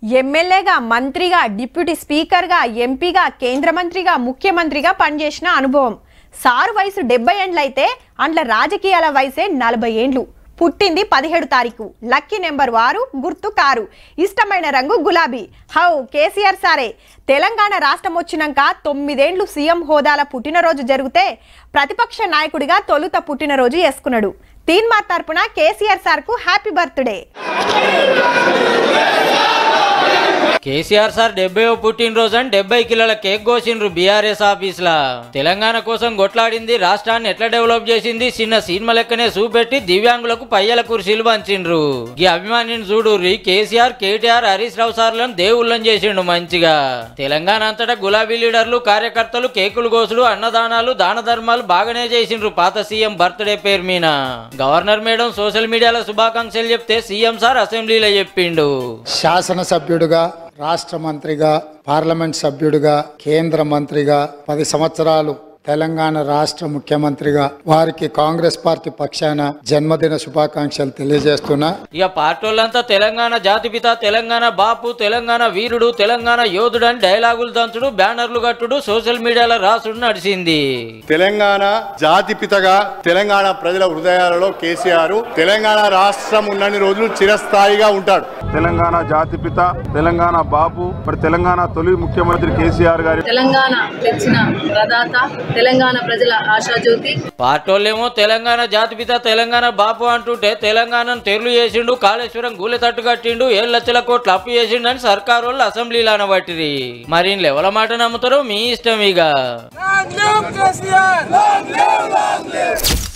ఎమ్మెల్యేగా మంత్రిగా డిప్యూటీ స్పీకర్గా ఎంపీగా కేంద్ర మంత్రిగా ముఖ్యమంత్రిగా పనిచేసిన అనుభవం సారు వయసు డెబ్బై ఏండ్లయితే అండ్ల రాజకీయాల వయసే నలభై ఏండ్లు పుట్టింది పదిహేడు తారీఖు లక్కీ నెంబర్ ఆరు గుర్తు కారు ఇష్టమైన రంగు గులాబీ హౌ కేసీఆర్ సారే తెలంగాణ రాష్ట్రం వచ్చినాక తొమ్మిదేండ్లు సీఎం హోదాల పుట్టినరోజు జరిగితే ప్రతిపక్ష నాయకుడిగా తొలుత పుట్టినరోజు చేసుకున్నాడు తీన్మార్ తరపున కేసీఆర్ సార్కు హ్యాపీ బర్త్డే కేసీఆర్ సార్ డెబ్బై పుట్టినరోజు అని డెబ్బై కిలోల కేక్ కోసిండ్రు బీఆర్ఎస్ ఆఫీస్ లా తెలంగాణ కోసం కొట్లాడింది రాష్ట్రాన్ని ఎట్లా డెవలప్ చేసింది చిన్న సినిమా లెక్కనే చూపెట్టి దివ్యాంగులకు పయ్యల కుర్చీలు పంచిండ్రు ఈ అభిమానిని చూడుర్రి కేసీఆర్ కేటీఆర్ హరీష్ రావు సార్లను దేవుళ్ళని చేసిండు మంచిగా తెలంగాణ అంతటా గులాబీ లీడర్లు కార్యకర్తలు కేకులు కోసుడు అన్నదానాలు దాన ధర్మాలు బాగానే చేసిండ్రు పాత సీఎం బర్త్డే పేరు మీన గవర్నర్ మేడం సోషల్ మీడియాలో శుభాకాంక్షలు చెప్తే సీఎం సార్ అసెంబ్లీలో చెప్పిండు శాసనసభ్యుడిగా రాష్ట్ర మంత్రిగా పార్లమెంట్ సభ్యుడిగా కేంద్ర మంత్రిగా పది సంవత్సరాలు తెలంగాణ రాష్ట్ర ముఖ్యమంత్రిగా వారికి కాంగ్రెస్ పార్టీ పక్షాన జన్మదిన శుభాకాంక్షలు తెలియజేస్తున్నా ఇక పార్టీలంతా తెలంగాణ జాతిపిత తెలంగాణ బాపు తెలంగాణ వీరుడు తెలంగాణ యోధుడు అని డైలాగులు దంచుడు బ్యానర్లు కట్టుడు సోషల్ మీడియాలో రాసుడు నడిచింది తెలంగాణ జాతిపితగా తెలంగాణ ప్రజల హృదయాలలో కేసీఆర్ తెలంగాణ రాష్ట్రం ఉన్నన్ని రోజులు చిరస్థాయిగా ఉంటాడు తెలంగాణ జాతిపిత తెలంగాణ బాపు మరి తెలంగాణ తొలి ముఖ్యమంత్రి కేసీఆర్ గారి తెలంగాణ తెచ్చిన ప్రదాత తెలంగాణ ప్రజల ఆశాజ్యోతి పార్టీలేమో తెలంగాణ జాతిపిత తెలంగాణ బాపు అంటుంటే తెలంగాణను తెరులు చేసిండు కాళేశ్వరం గూలె తట్టు కట్టిండు ఏడు లక్షల కోట్లు అప్పు చేసిండు అని సర్కారు వాళ్ళు అసెంబ్లీలో అనబట్టిరి మరి లెవల మాట నమ్ముతారో మీ ఇష్టం ఇక